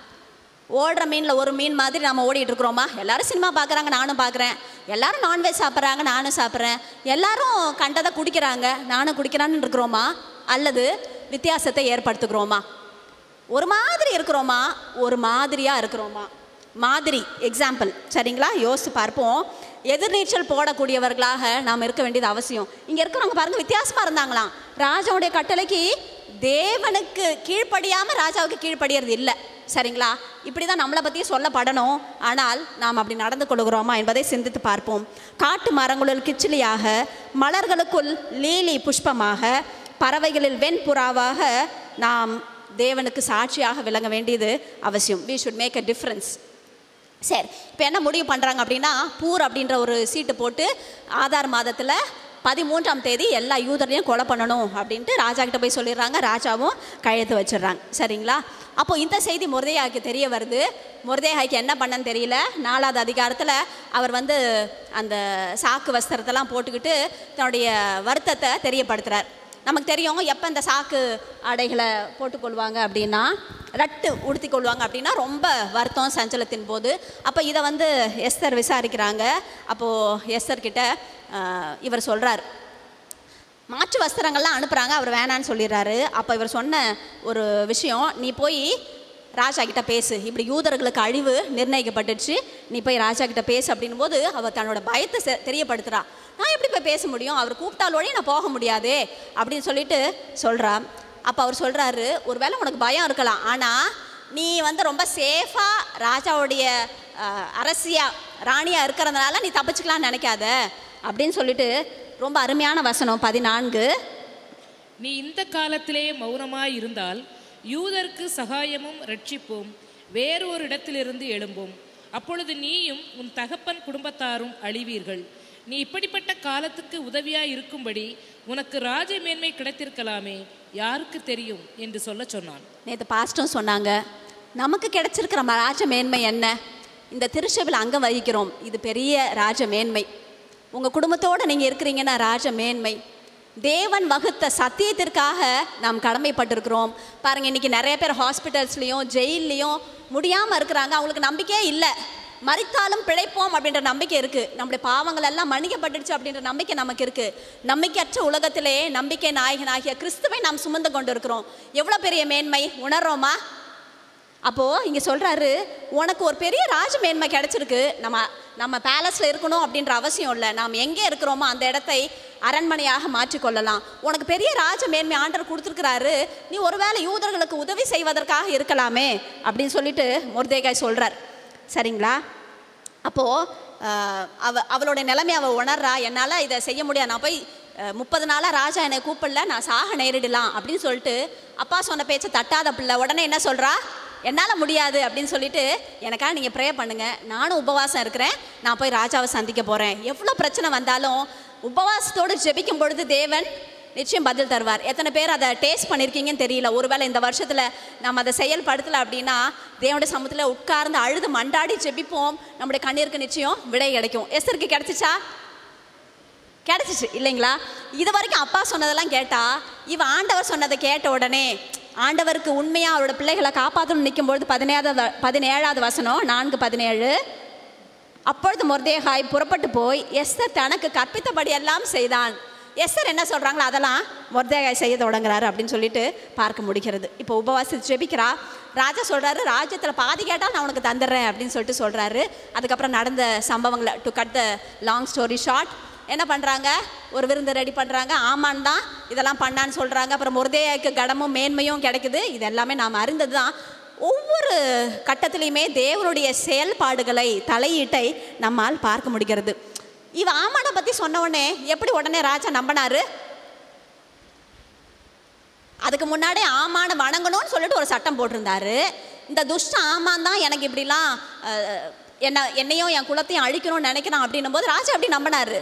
ஓடுற மீனில் ஒரு மீன் மாதிரி நம்ம ஓடிட்டு இருக்கிறோமா எல்லாரும் சினிமா பார்க்குறாங்க நானும் பார்க்குறேன் எல்லாரும் நான்வெஜ் சாப்பிட்றாங்க நானும் சாப்பிட்றேன் எல்லாரும் கண்டதை குடிக்கிறாங்க நானும் குடிக்கிறான்னு இருக்கிறோமா அல்லது வித்தியாசத்தை ஏற்படுத்துகிறோமா ஒரு மாதிரி இருக்கிறோமா ஒரு மாதிரியாக இருக்கிறோமா மாதிரி எக்ஸாம்பிள் சரிங்களா யோசித்து பார்ப்போம் எதிர்நீச்சல் போடக்கூடியவர்களாக நாம் இருக்க வேண்டியது அவசியம் இங்கே இருக்கிறவங்க பாருங்க வித்தியாசமாக இருந்தாங்களாம் ராஜாவுடைய கட்டளைக்கு தேவனுக்கு கீழ்ப்படியாமல் ராஜாவுக்கு கீழ்ப்படியறது இல்லை சரிங்களா இப்படி தான் நம்மளை பற்றியும் சொல்லப்படணும் ஆனால் நாம் அப்படி நடந்து கொள்கிறோமா என்பதை சிந்தித்து பார்ப்போம் காட்டு மரங்களுள் கிச்சிலியாக மலர்களுக்குள் லீலி புஷ்பமாக பறவைகளில் வெண்புறாவாக நாம் தேவனுக்கு சாட்சியாக விளங்க வேண்டியது அவசியம் we should make a difference சரி இப்போ என்ன முடிவு பண்ணுறாங்க அப்படின்னா பூர் அப்படின்ற ஒரு சீட்டு போட்டு ஆதார் மாதத்தில் பதிமூன்றாம் தேதி எல்லா யூதரையும் கொலை பண்ணணும் அப்படின்ட்டு ராஜா கிட்ட போய் சொல்லிடுறாங்க ராஜாவும் கையெழுத்து வச்சிடுறாங்க சரிங்களா அப்போ இந்த செய்தி முருதையாய்க்கு தெரிய வருது முருதையாய்க்கு என்ன பண்ணன்னு தெரியல நாலாவது அதிகாரத்தில் அவர் வந்து அந்த சாக்கு வஸ்திரத்தெல்லாம் போட்டுக்கிட்டு தன்னுடைய வருத்தத்தை தெரியப்படுத்துகிறார் நமக்கு தெரியும் எப்போ இந்த சாக்கு ஆடைகளை போட்டுக்கொள்வாங்க அப்படின்னா ரட்டு உடுத்தி கொள்வாங்க அப்படின்னா ரொம்ப வருத்தம் சஞ்சலத்தின் போது அப்போ இதை வந்து எஸ்தர் விசாரிக்கிறாங்க அப்போது எஸ்தர் கிட்ட ஆஹ், இவர் சொல்கிறார் மாற்று வஸ்திரங்கள்லாம் அனுப்புகிறாங்க அவர் வேணான்னு சொல்லிடுறாரு அப்போ இவர் சொன்ன ஒரு விஷயம் நீ போய் ராஜா கிட்ட பேசு இப்படி யூதர்களுக்கு அழிவு நிர்ணயிக்கப்பட்டுச்சு நீ போய் ராஜா கிட்ட பேசு அப்படின்னும் போது அவ தன்னோட பயத்தை செ- தெரியப்படுத்துறா நான் எப்படி போய் பேச முடியும் அவர் கூப்பிட்டாலோடய நான் போக முடியாதே அப்படின்னு சொல்லிட்டு சொல்றா அப்போ அவர் சொல்றாரு ஒருவேளை உனக்கு பயம் இருக்கலாம் ஆனால் நீ வந்து ரொம்ப சேஃபாக ராஜாவுடைய அஹ், அரசியா ராணியாக இருக்கிறதுனால நீ தப்பிச்சுக்கலாம்னு நினைக்காத அப்படின்னு சொல்லிட்டு ரொம்ப அருமையான வசனம் பதினான்கு நீ இந்த காலத்திலே மௌனமாய் இருந்தால் யூதருக்கு சகாயமும் ரட்சிப்பும் வேறு ஒரு இடத்திலிருந்து எழும்பும் அப்பொழுது நீயும் உன் தகப்பன் குடும்பத்தாரும் அழிவீர்கள் நீ இப்படிப்பட்ட காலத்துக்கு உதவியாய் இருக்கும்படி உனக்கு ராஜ மேன்மை கிடைத்திருக்கலாமே யாருக்கு தெரியும் என்று சொல்ல சொன்னான் நேற்று பாஸ்டும் சொன்னாங்க நமக்கு கிடைச்சிருக்கிற ம- ராஜ மேன்மை என்ன இந்த திருச்சபையில் அங்கம் வகிக்கிறோம் இது பெரிய ராஜ மேன்மை உங்கள் குடும்பத்தோடு நீங்கள் இருக்கிறீங்கன்னா ராஜ மேன்மை தேவன் வகுத்த சத்தியத்திற்காக நாம் கடமைப்பட்டிருக்கிறோம் பாருங்கள் இன்றைக்கி நிறைய பேர் ஹாஸ்பிட்டல்ஸ்லேயும் ஜெயில்லையும் முடியாமல் இருக்கிறாங்க அவங்களுக்கு நம்பிக்கையே இல்லை மறித்தாலும் பிழைப்போம் அப்படின்ற நம்பிக்கை இருக்குது நம்முடைய பாவங்கள் எல்லாம் மன்னிக்கப்பட்டுடுச்சு அப்படின்ற நம்பிக்கை நமக்கு இருக்குது நம்பிக்கையற்ற உலகத்திலே நம்பிக்கை நாயகனாகிய கிறிஸ்துவை நாம் சுமந்து கொண்டு இருக்கிறோம் எவ்வளோ பெரிய மேன்மை உணர்றோமா அப்போது இங்கே சொல்கிறாரு உனக்கு ஒரு பெரிய ராஜ மேன்மை கிடச்சிருக்கு நம்ம நம்ம பேலஸில் இருக்கணும் அப்படின்ற அவசியம் இல்லை நாம் எங்கே இருக்கிறோமோ அந்த இடத்தை அரண்மனையாக மாற்றிக்கொள்ளலாம் உனக்கு பெரிய ராஜ மேன்மை ஆண்டர் கொடுத்துருக்கிறாரு நீ ஒருவேளை யூதர்களுக்கு உதவி செய்வதற்காக இருக்கலாமே அப்படின்னு சொல்லிட்டு முர்தேகாய் சொல்கிறார் சரிங்களா அப்போது அவ அவளுடைய நிலைமை அவள் உணர்றா என்னால் இதை செய்ய முடியாது நான் போய் முப்பது நாளாக ராஜா என்னை கூப்பிடல நான் சாக நேரிடலாம் அப்படின்னு சொல்லிட்டு அப்பா சொன்ன பேச்சை தட்டாத பிள்ளை உடனே என்ன சொல்கிறா என்னால் முடியாது அப்படின்னு சொல்லிட்டு எனக்காக நீங்கள் ப்ரே பண்ணுங்கள் நானும் உபவாசம் இருக்கிறேன் நான் போய் ராஜாவை சந்திக்க போகிறேன் எவ்வளோ பிரச்சனை வந்தாலும் உபவாசத்தோடு ஜெபிக்கும் பொழுது தேவன் நிச்சயம் பதில் தருவார் எத்தனை பேர் அதை டேஸ்ட் பண்ணியிருக்கீங்கன்னு தெரியல ஒருவேளை இந்த வருஷத்தில் நம்ம அதை செயல்படுத்தலை அப்படின்னா தேவனுடைய சமூகத்தில் உட்கார்ந்து அழுது மண்டாடி ஜெபிப்போம் நம்முடைய கண்ணீருக்கு நிச்சயம் விடை கிடைக்கும் எஸ்தருக்கு கிடைச்சிச்சா கிடைச்சிச்சு இல்லைங்களா இது வரைக்கும் அப்பா சொன்னதெல்லாம் கேட்டா இவ ஆண்டவர் சொன்னதை கேட்ட உடனே ஆண்டவருக்கு உண்மையாக அவரோட பிள்ளைகளை காப்பாற்றணும்னு நிற்கும்பொழுது பதினேழாவது வ- பதினேழாவது வசனம் நான்கு பதினேழு அப்பொழுது மொர்தேகாய் புறப்பட்டு போய் எஸ்தர் தனக்கு கற்பித்தபடி எல்லாம் செய்தான் எஸ்தர் என்ன சொல்கிறாங்களோ அதெல்லாம் மொர்தேகாய் செய்ய தொடங்குறாரு அப்படின்னு சொல்லிட்டு பார்க்க முடிகிறது இப்போ உபவாசி ஜெபிக்கிறா ராஜா சொல்கிறாரு ராஜ்யத்தில் பாதி கேட்டால் நான் உனக்கு தந்துடுறேன் அப்படின்னு சொல்லிட்டு சொல்கிறாரு அதுக்கப்புறம் நடந்த சம்பவங்களை to cut the long story short என்ன பண்ணுறாங்க ஒரு விருந்து ரெடி பண்ணுறாங்க ஆமான் தான் இதெல்லாம் பண்ணான்னு சொல்கிறாங்க அப்புறம் முருதையாக்கு கடமும் மேன்மையும் கிடைக்குது இது எல்லாமே நாம் அறிந்தது தான் ஒவ்வொரு கட்டத்திலையுமே தேவனுடைய செயல்பாடுகளை தலையீட்டை நம்மால் பார்க்க முடிகிறது இவ ஆமானை பற்றி சொன்ன உடனே எப்படி உடனே ராஜா நம்பினாரு அதுக்கு முன்னாடி ஆமான வணங்கணும்னு சொல்லிட்டு ஒரு சட்டம் போட்டிருந்தாரு இந்த துஷ்ட ஆமான் தான் எனக்கு இப்படிலாம் அஹ், என்ன என்னையும் என் குலத்தையும் அழிக்கணும்னு நினைக்கிறான் அப்படின்னும் போது ராஜா எப்படி நம்பினாரு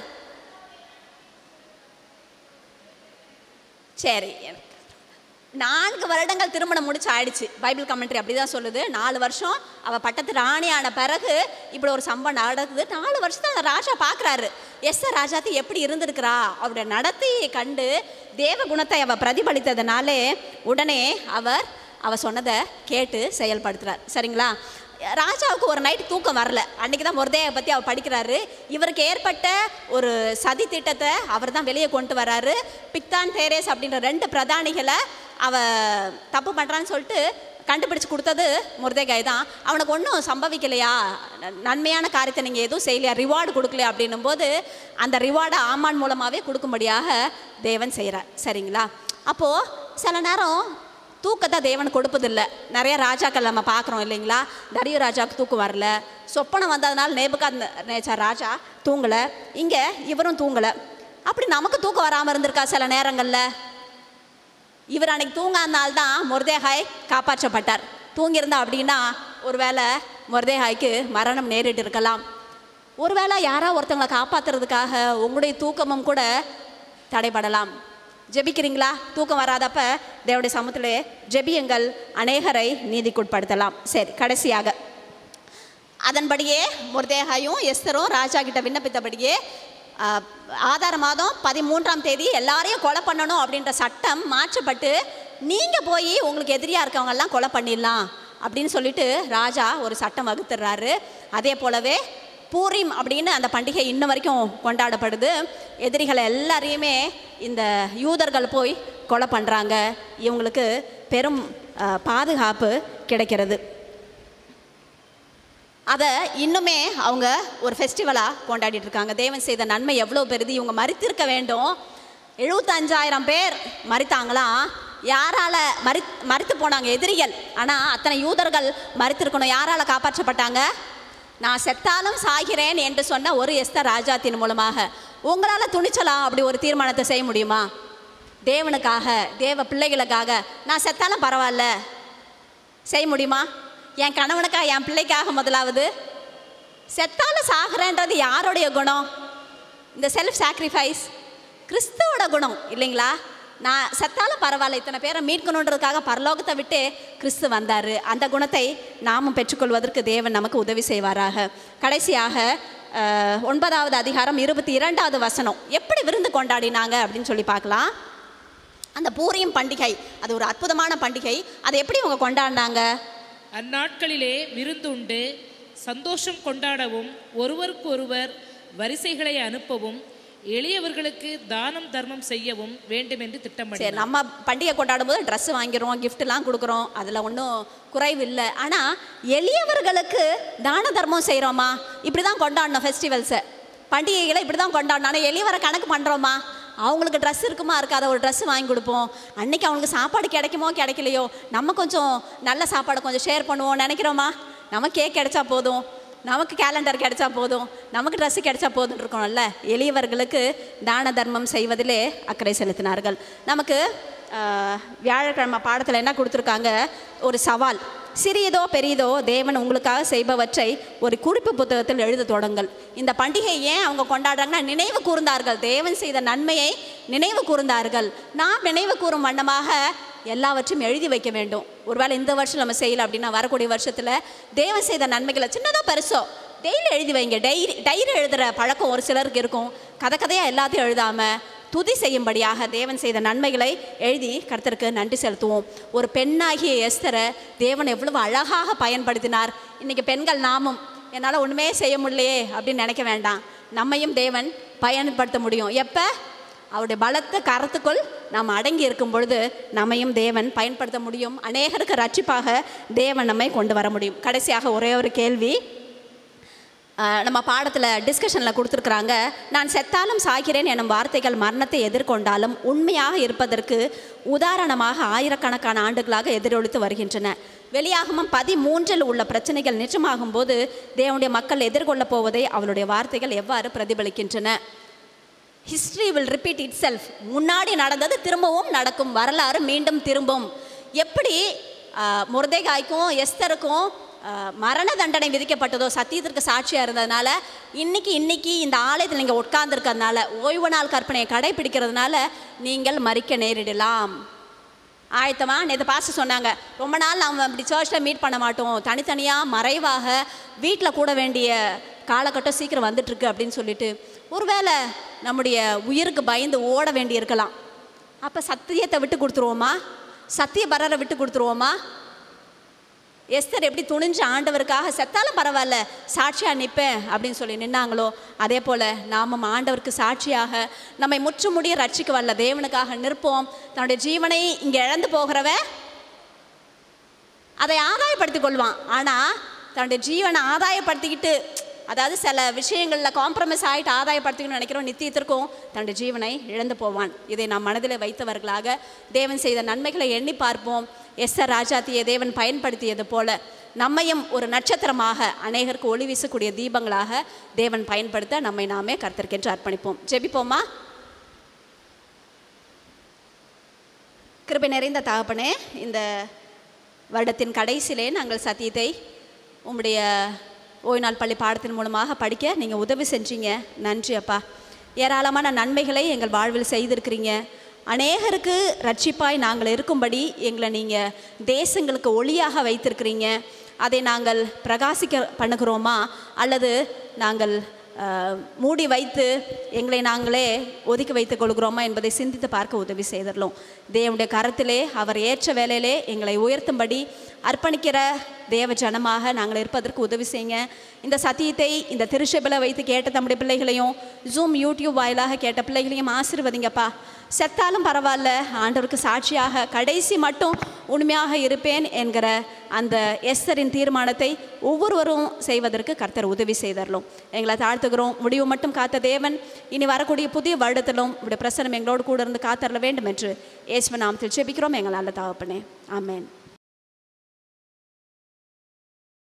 சரி நான்கு வருடங்கள் திருமணம் முடிச்சு ஆயிடுச்சு பைபிள் கமெண்ட்ரி அப்படி தான் சொல்லுது நாலு வருஷம் அவள் பட்டத்து ராணி ஆன பிறகு இப்படி ஒரு சம்பவம் நடக்குது நாலு வருஷத்தை அந்த ராஜா பார்க்குறாரு எஸ் ராஜாத்தி எப்படி இருந்திருக்கிறா அவருடைய நடத்தையை கண்டு தேவ குணத்தை அவள் பிரதிபலித்ததுனாலே உடனே அவர் அவ சொன்னதை கேட்டு செயல்படுத்துறார் சரிங்களா ராஜாவுக்கு ஒரு நைட் தூக்கம் வரல அன்னைக்கு தான் முருதையை பற்றி அவர் படிக்கிறாரு இவருக்கு ஏற்பட்ட ஒரு சதி திட்டத்தை அவர் தான் வெளியே கொண்டு வராரு பிக்தான் தேரேஸ் அப்படின்ற ரெண்டு பிரதானிகளை அவ தப்பு பண்ணுறான்னு சொல்லிட்டு கண்டுபிடிச்சு கொடுத்தது முருதைகாய் தான் அவனுக்கு ஒன்றும் சம்பவிக்கலையா ந- நன்மையான காரியத்தை நீங்கள் எதுவும் செய்யலையா ரிவார்டு கொடுக்கலையா அப்படின்னும் போது அந்த ரிவார்டை ஆமான் மூலமாகவே கொடுக்கும்படியாக தேவன் செய்கிறார் சரிங்களா அப்போது சில நேரம் தூக்கத்தை தேவன் கொடுப்பதில்லை நிறைய ராஜாக்கள் நம்ம பார்க்குறோம் இல்லைங்களா தரியு ராஜாவுக்கு தூக்கம் வரல சொப்பனம் வந்ததுனால நேபுகா நேச்சா ராஜா தூங்கலை இங்கே இவரும் தூங்கலை அப்படி நமக்கு தூக்கம் வராமல் இருந்திருக்கா சில நேரங்களில் இவர் அன்னைக்கு தூங்காதனால தான் முருதேகாய் காப்பாற்றப்பட்டார் தூங்கியிருந்தா அப்படின்னா ஒருவேளை முருதேகாய்க்கு மரணம் நேரிட்டு இருக்கலாம் ஒருவேளை யாரா ஒருத்தவங்களை காப்பாத்துறதுக்காக உங்களுடைய தூக்கமும் கூட தடைபடலாம் ஜெபிக்கிறீங்களா தூக்கம் வராதப்ப தேவனுடைய சமூகத்திலே ஜெபியுங்கள் அநேகரை நீதிக்குட்படுத்தலாம் சரி கடைசியாக அதன்படியே முர்தேகாயும் எஸ்தரும் ராஜா கிட்ட விண்ணப்பித்தபடியே ஆஹ், ஆதார மாதம் பதிமூன்றாம் தேதி எல்லாரையும் கொலை பண்ணணும் அப்படின்ற சட்டம் மாற்றப்பட்டு நீங்கள் போய் உங்களுக்கு எதிரியாக இருக்கவங்கெல்லாம் கொலை பண்ணிடலாம் அப்படின்னு சொல்லிட்டு ராஜா ஒரு சட்டம் வகுத்துடுறாரு அதே போலவே பூரிம் அப்படின்னு அந்த பண்டிகை இன்ன வரைக்கும் கொண்டாடப்படுது எதிரிகளை எல்லாரையுமே இந்த யூதர்கள் போய் கொலை பண்ணுறாங்க இவங்களுக்கு பெரும் ஆஹ், பாதுகாப்பு கிடைக்கிறது அதை இன்னுமே அவங்க ஒரு ஃபெஸ்டிவலாக கொண்டாடிட்டு இருக்காங்க தேவன் செய்த நன்மை எவ்வளோ பெருது இவங்க மறித்திருக்க வேண்டும் எழுபத்தஞ்சாயிரம் பேர் மறித்தாங்களாம் யாரால மறி மறித்து போனாங்க எதிரிகள் ஆனால் அத்தனை யூதர்கள் மறித்திருக்கணும் யாரால காப்பாற்றப்பட்டாங்க நான் செத்தாலும் சாகிறேன் என்று சொன்ன ஒரு எஸ்தர் ராஜாத்தின் மூலமாக உங்களால் துணிச்சலா அப்படி ஒரு தீர்மானத்தை செய்ய முடியுமா தேவனுக்காக தேவ பிள்ளைகளுக்காக நான் செத்தாலும் பரவாயில்ல செய்ய முடியுமா என் கணவனுக்காக என் பிள்ளைக்காக முதலாவது செத்தாலும் சாகிறேன்றது யாருடைய குணம் இந்த செல்ஃப் சாக்ரிஃபைஸ் கிறிஸ்துவோட குணம் இல்லைங்களா நான் செத்தாலும் பரவாயில்ல இத்தனை பேரை மீட்கணுன்றதுக்காக பரலோகத்தை விட்டு கிறிஸ்து வந்தார் அந்த குணத்தை நாமும் பெற்றுக்கொள்வதற்கு தேவன் நமக்கு உதவி செய்வாராக கடைசியாக அஹ், ஒன்பதாவது அதிகாரம் இருபத்தி இரண்டாவது வசனம் எப்படி விருந்து கொண்டாடினாங்க அப்படின்னு சொல்லி பார்க்கலாம் அந்த பூரியம் பண்டிகை அது ஒரு அற்புதமான பண்டிகை அதை எப்படி அவங்க கொண்டாடினாங்க அந்நாட்களிலே விருந்துண்டு சந்தோஷம் கொண்டாடவும் ஒருவருக்கொருவர் வரிசைகளை அனுப்பவும் எளியவர்களுக்கு தானம் தர்மம் செய்யவும் வேண்டும் என்று சரி திட்டமிட்டார் நம்ம பண்டிகை கொண்டாடும் போது ட்ரெஸ் வாங்கிறோம் கிஃப்ட்லாம் கொடுக்குறோம் அதில் ஒன்றும் குறைவு இல்லை ஆனால் எளியவர்களுக்கு தான தர்மம் செய்கிறோமா இப்படி தான் கொண்டாடணும் ஃபெஸ்டிவல்ஸை பண்டிகைகளை இப்படி தான் கொண்டாடணும் ஆனால் எளியவரை கணக்கு பண்ணுறோமா அவங்களுக்கு ட்ரெஸ் இருக்குமா இருக்காத ஒரு ட்ரெஸ் வாங்கி கொடுப்போம் அன்னைக்கு அவங்களுக்கு சாப்பாடு கிடைக்குமோ கிடைக்கலையோ நம்ம கொஞ்சம் நல்ல சாப்பாடு கொஞ்சம் ஷேர் பண்ணுவோம் நினைக்கிறோமா நம்ம கேக் கிடைச்சா போதும் நமக்கு கேலண்டர் கிடைச்சா போதும் நமக்கு ட்ரெஸ்ஸு கிடைச்சா போதும்னு இருக்கணும்ல எளியவர்களுக்கு தான தர்மம் செய்வதிலே அக்கறை செலுத்தினார்கள் நமக்கு ஆஹ், வியாழக்கிழமை பாடத்தில் என்ன கொடுத்துருக்காங்க ஒரு சவால் சிறியதோ பெரியதோ தேவன் உங்களுக்காக செய்பவற்றை ஒரு குறிப்பு புத்தகத்தில் எழுத தொடங்கள் இந்த பண்டிகை ஏன் அவங்க கொண்டாடுறாங்கன்னா நினைவு கூர்ந்தார்கள் தேவன் செய்த நன்மையை நினைவு கூர்ந்தார்கள் நாம் நினைவு கூறும் வண்ணமாக எல்லாவற்றையும் எழுதி வைக்க வேண்டும் ஒருவேளை இந்த வருஷம் நம்ம செய்யல அப்படின்னா வரக்கூடிய வருஷத்தில் தேவன் செய்த நன்மைகளை சின்னதோ பெருசோ டெய்லி எழுதி வைங்க டைரி டைரி எழுதுகிற பழக்கம் ஒரு சிலருக்கு இருக்கும் கதை கதையாக எல்லாத்தையும் எழுதாமல் துதி செய்யும்படியாக தேவன் செய்த நன்மைகளை எழுதி கர்த்தருக்கு நன்றி செலுத்துவோம் ஒரு பெண்ணாகிய எஸ்தரை தேவன் எவ்வளவு அழகாக பயன்படுத்தினார் இன்னைக்கு பெண்கள் நாமும் என்னால் ஒன்றுமே செய்ய முடியலையே அப்படின்னு நினைக்க வேண்டாம் நம்மையும் தேவன் பயன்படுத்த முடியும் எப்போ அவருடைய பலத்த கரத்துக்குள் நாம் அடங்கி இருக்கும் பொழுது நம்மையும் தேவன் பயன்படுத்த முடியும் அநேகருக்கு ரட்சிப்பாக தேவன் நம்மை கொண்டு வர முடியும் கடைசியாக ஒரே ஒரு கேள்வி ஆஹ் நம்ம பாடத்தில் டிஸ்கஷனில் கொடுத்துருக்குறாங்க நான் செத்தாலும் சாகிறேன் எனும் வார்த்தைகள் மரணத்தை எதிர்கொண்டாலும் உண்மையாக இருப்பதற்கு உதாரணமாக ஆயிரக்கணக்கான ஆண்டுகளாக எதிரொலித்து வருகின்றன வெளியாகமம் பதிமூன்றில் உள்ள பிரச்சனைகள் நிஜமாகும் போது தேவனுடைய மக்கள் எதிர்கொள்ளப் போவதை அவளுடைய வார்த்தைகள் எவ்வாறு பிரதிபலிக்கின்றன history will repeat itself முன்னாடி நடந்தது திரும்பவும் நடக்கும் வரலாறு மீண்டும் திரும்பும் எப்படி முருதைகாய்க்கும் எஸ்தருக்கும் ஆஹ், மரண தண்டனை விதிக்கப்பட்டதோ சத்தியத்திற்கு சாட்சியாக இருந்ததுனால இன்னைக்கு இன்னைக்கு இந்த ஆலயத்தில் நீங்கள் உட்கார்ந்துருக்கிறதுனால ஓய்வு நாள் கற்பனையை கடைபிடிக்கிறதுனால நீங்கள் மறிக்க நேரிடலாம் ஆயத்தமா நேற்று பாஸ்டர் சொன்னாங்க ரொம்ப நாள் நம்ம அப்படி சர்ச்சில் மீட் பண்ண மாட்டோம் தனித்தனியாக மறைவாக வீட்டில் கூட வேண்டிய காலகட்டம் சீக்கிரம் வந்துட்டுருக்கு அப்படின்னு சொல்லிட்டு ஒருவேளை நம்முடைய உயிருக்கு பயந்து ஓட வேண்டி இருக்கலாம் அப்போ சத்தியத்தை விட்டு கொடுத்துருவோமா சத்திய பரரை விட்டு கொடுத்துருவோமா எஸ்தர் எப்படி துணிஞ்சு ஆண்டவருக்காக செத்தாலும் பரவாயில்ல சாட்சியாக நிற்பேன் அப்படின்னு சொல்லி நின்னாங்களோ அதே போல் நாமும் ஆண்டவருக்கு சாட்சியாக நம்மை முற்றுமுடிய ரட்சிக்க வல்ல தேவனுக்காக நிற்போம் தன்னுடைய ஜீவனை இங்கே இழந்து போகிறவன் அதை ஆதாயப்படுத்திக் கொள்வான் ஆனால் தன்னுடைய ஜீவனை ஆதாயப்படுத்திக்கிட்டு அதாவது சில விஷயங்களில் காம்ப்ரமைஸ் ஆகிட்டு ஆதாயப்படுத்திக்கணும்னு நினைக்கிறோம் நித்தியத்திற்கும் தன்னுடைய ஜீவனை இழந்து போவான் இதை நாம் மனதில் வைத்தவர்களாக தேவன் செய்த நன்மைகளை எண்ணி பார்ப்போம் எஸ்ஆர் ராஜாத்தியை தேவன் பயன்படுத்தியது போல நம்மையும் ஒரு நட்சத்திரமாக அநேகருக்கு ஒளி வீசக்கூடிய தீபங்களாக தேவன் பயன்படுத்த நம்மை நாமே கர்த்தர்க்கென்று அர்ப்பணிப்போம் ஜெபிப்போமா கிருபை நிறைந்த தகப்பனே இந்த வருடத்தின் கடைசியிலே நாங்கள் சத்தியத்தை உம்முடைய ஓய்வு நாள் பள்ளி பாடத்தின் மூலமாக படிக்க நீங்கள் உதவி செஞ்சீங்க நன்றி அப்பா ஏராளமான நன்மைகளை எங்கள் வாழ்வில் செய்திருக்கிறீங்க அநேகருக்கு ரட்சிப்பாய் நாங்கள் இருக்கும்படி எங்களை நீங்கள் தேசங்களுக்கு ஒளியாக வைத்திருக்கிறீங்க அதை நாங்கள் பிரகாசிக்க பண்ணுகிறோமா அல்லது நாங்கள் அஹ், மூடி வைத்து எங்களை நாங்களே ஒதுக்கி வைத்துக் கொள்கிறோமா என்பதை சிந்தித்து பார்க்க உதவி செய்திடலாம் தேவனுடைய கரத்திலே அவர் ஏற்ற வேலையிலே எங்களை உயர்த்தும்படி அர்ப்பணிக்கிற தேவ ஜனமாக நாங்கள் இருப்பதற்கு உதவி செய்யுங்க இந்த சத்தியத்தை இந்த திருஷபில் வைத்து கேட்ட தம்முடைய பிள்ளைகளையும் ஜூம் யூடியூப் வாயிலாக கேட்ட பிள்ளைகளையும் ஆசீர்வதிங்கப்பா செத்தாலும் பரவாயில்ல ஆண்டவருக்கு சாட்சியாக கடைசி மட்டும் உண்மையாக இருப்பேன் என்கிற அந்த எஸ்தரின் தீர்மானத்தை ஒவ்வொருவரும் செய்வதற்கு கர்த்தர் உதவி செய்தரலும் எங்களை தாழ்த்துகிறோம் முடிவு மட்டும் காத்த தேவன் இனி வரக்கூடிய புதிய வருடத்திலும் இப்படி பிரசனம் எங்களோடு கூட இருந்து காத்தரல வேண்டும் என்று இயேசுவின் நாமத்தில் ஜெபிக்கிறோம் எங்கள் நல்ல தகப்பனே ஆமென்